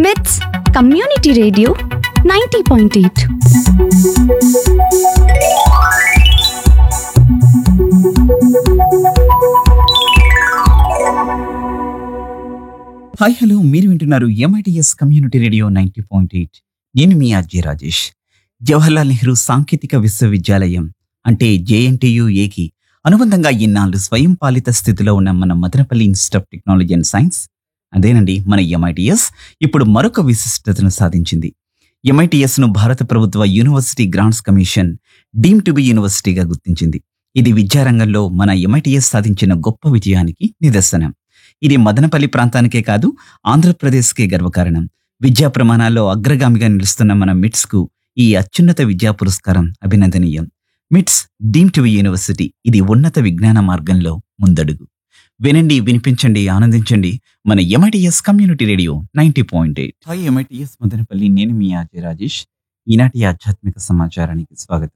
with community radio ninety point eight hi hello మీరు వింటున్నారు MITS community radio ninety point eight నేను మీ అజయ్ రాజేష్ జవహర్లాల్ నెహ్రూ సాంకేతిక విశ్వవిద్యాలయం అంటే జేఎన్టీయుఏకి అనుబంధంగా ఇన్నాళ్ళు స్వయం పాలిత స్థితిలో ఉన్న మన Madanapalli institute of technology and science అదేనండి మన ఎంఐటిఎస్ ఇప్పుడు మరొక విశిష్టతను సాధించింది ఎంఐటిఎస్ ను భారత ప్రభుత్వ university grants commission deemed to be యూనివర్సిటీగా గుర్తించింది ఇది విద్యారంగంలో మన ఎంఐటిఎస్ సాధించిన గొప్ప విజయానికి నిదర్శనం ఇది మదనపల్లి ప్రాంతానికే కాదు ఆంధ్రప్రదేశ్కే గర్వకారణం విద్యా ప్రమాణాల్లో అగ్రగామిగా నిలుస్తున్న మన మిట్స్ కు ఈ అత్యున్నత విద్యా పురస్కారం అభినందనీయం మిట్స్ డీమ్ టు యూనివర్సిటీ ఇది ఉన్నత విజ్ఞాన మార్గంలో ముందడుగు వినండి వినిపించండి ఆనందించండి మన MITS community radio ninety point eight hi MITS Madanapalli నేను మీ ఆజయ్ రాజేష్ ఈనాటి ఆధ్యాత్మిక సమాచారానికి స్వాగతం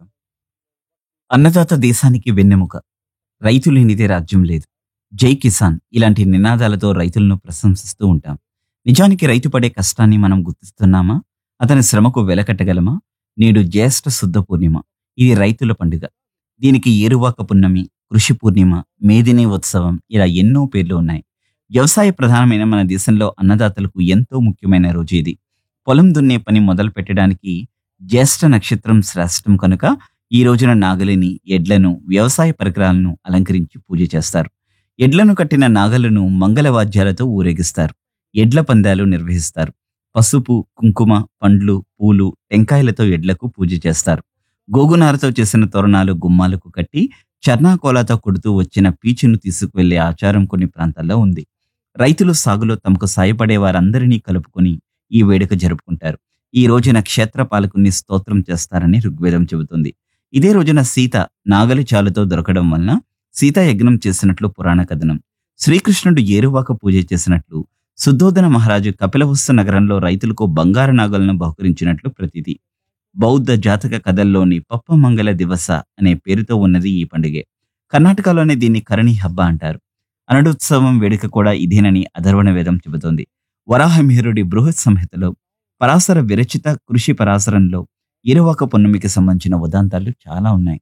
అన్నదాత దేశానికి వెన్నెముక రైతు లేనిదే రాజ్యం లేదు జై కిసాన్ ఇలాంటి నినాదాలతో రైతులను ప్రశంసిస్తూ ఉంటాం నిజానికి రైతు పడే కష్టాన్ని మనం గుర్తిస్తున్నామా అతని శ్రమకు వెలకట్టగలమా నేడు జ్యేష్ఠ శుద్ధ పూర్ణిమ ఇది రైతుల పండుగ దీనికి ఏరువాక పున్నమి కృషి పూర్ణిమ మేదిని ఉత్సవం ఇలా ఎన్నో పేర్లు ఉన్నాయి వ్యవసాయ ప్రధానమైన మన దేశంలో అన్నదాతలకు ఎంతో ముఖ్యమైన రోజు ఇది పొలం దున్నే పని మొదలు పెట్టడానికి జ్యేష్ఠ నక్షత్రం శ్రేష్టం కనుక ఈ రోజున నాగలిని ఎడ్లను వ్యవసాయ పరికరాలను అలంకరించి పూజ చేస్తారు ఎడ్లను కట్టిన నాగలను మంగళవాద్యాలతో ఊరేగిస్తారు ఎడ్ల పందాలు నిర్వహిస్తారు పసుపు కుంకుమ పండ్లు పూలు టెంకాయలతో ఎడ్లకు పూజ చేస్తారు గోగునారతో చేసిన తోరణాలు గుమ్మాలకు కట్టి చర్నాకోలతో కొడుతూ వచ్చిన పీచును తీసుకువెళ్లే ఆచారం కొన్ని ప్రాంతాల్లో ఉంది రైతులు సాగులో తమకు సాయపడే వారందరినీ కలుపుకొని ఈ వేడుక జరుపుకుంటారు ఈ రోజున క్షేత్ర పాలకుని స్తోత్రం చేస్తారని ఋగ్వేదం చెబుతుంది ఇదే రోజున సీత నాగలి చాలుతో దొరకడం వలన సీతాయజ్ఞం చేసినట్లు పురాణ కథనం శ్రీకృష్ణుడు ఏరువాక పూజ చేసినట్లు శుద్ధోదన మహారాజు కపిలవస్తు నగరంలో రైతులకు బంగారు నాగలను బహుకరించినట్లు ప్రతీతి బౌద్ధ జాతక కథల్లోని పప్పమంగళ దివస అనే పేరుతో ఉన్నది ఈ పండుగే కర్ణాటకలోనే దీన్ని కరణి హబ్బ అంటారు అనడుత్సవం వేడుక కూడా ఇదేనని అధర్వణ వేదం చెబుతోంది వరాహమిహిరుడి బృహత్ సంహితలో పరాశర విరచిత కృషి పరాశరంలో ఇరువాక పున్నమికి సంబంధించిన ఉదాంతాలు చాలా ఉన్నాయి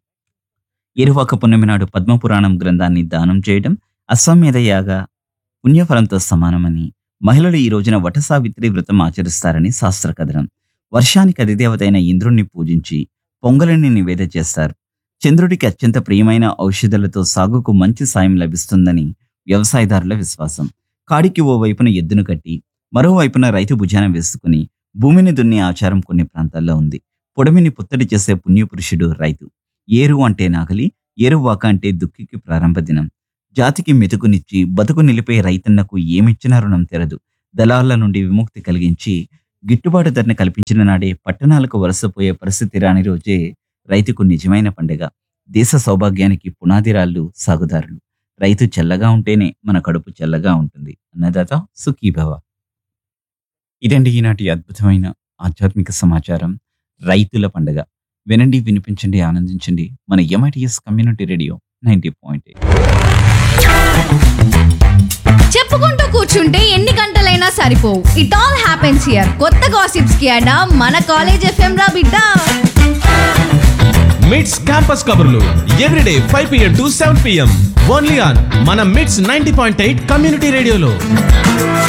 ఇరువాక పున్నమి నాడు పద్మపురాణం గ్రంథాన్ని దానం చేయడం అశ్వమేధ యాగ పుణ్యఫలంతో సమానమని మహిళలు ఈ రోజున వట సావిత్రి వ్రతం ఆచరిస్తారని శాస్త్ర కథనం వర్షానికి అధిదేవత అయిన ఇంద్రుణ్ణి పూజించి పొంగలిని నివేద చేస్తారు చంద్రుడికి అత్యంత ప్రియమైన ఔషధాలతో సాగుకు మంచి సాయం లభిస్తుందని వ్యవసాయదారుల విశ్వాసం కాడికి ఓ వైపున ఎద్దును కట్టి మరోవైపున రైతు భుజాన వేసుకుని భూమిని దున్నే ఆచారం కొన్ని ప్రాంతాల్లో ఉంది పొడమిని పుత్తడి చేసే పుణ్యపురుషుడు రైతు ఏరు అంటే నాగలి ఏరువాక అంటే దుక్కికి ప్రారంభ దినం జాతికి మెతుకునిచ్చి బతుకు నిలిపే రైతన్నకు ఏమిచ్చినా రుణం తెరదు దళాల నుండి విముక్తి కలిగించి గిట్టుబాటు ధరని కల్పించిన నాడే పట్టణాలకు వలసపోయే పరిస్థితి రాని రోజే రైతుకు నిజమైన పండుగ దేశ సౌభాగ్యానికి పునాదిరాళ్ళు సాగుదారులు రైతు చల్లగా ఉంటేనే మన కడుపు చల్లగా ఉంటుంది అన్నదాత సుఖీభవ ఇదండి ఈనాటి అద్భుతమైన ఆధ్యాత్మిక సమాచారం రైతుల పండుగ వినండి వినిపించండి ఆనందించండి మన MITS community radio ninety point చెప్పుకుంటూ కూర్చుంటే ఎన్ని గంటలైనా సరిపోవు ఇట్ ఆల్ హ్యాపెన్స్ హియర్ కొత్త గాసిప్స్ కి అడా మన కాలేజ్ ఎఫ్ఎం రా బిడ్డ మిడ్స్ క్యాంపస్ కబుర్లు everyday five PM to seven PM only on మన MITS ninety point eight community రేడియోలో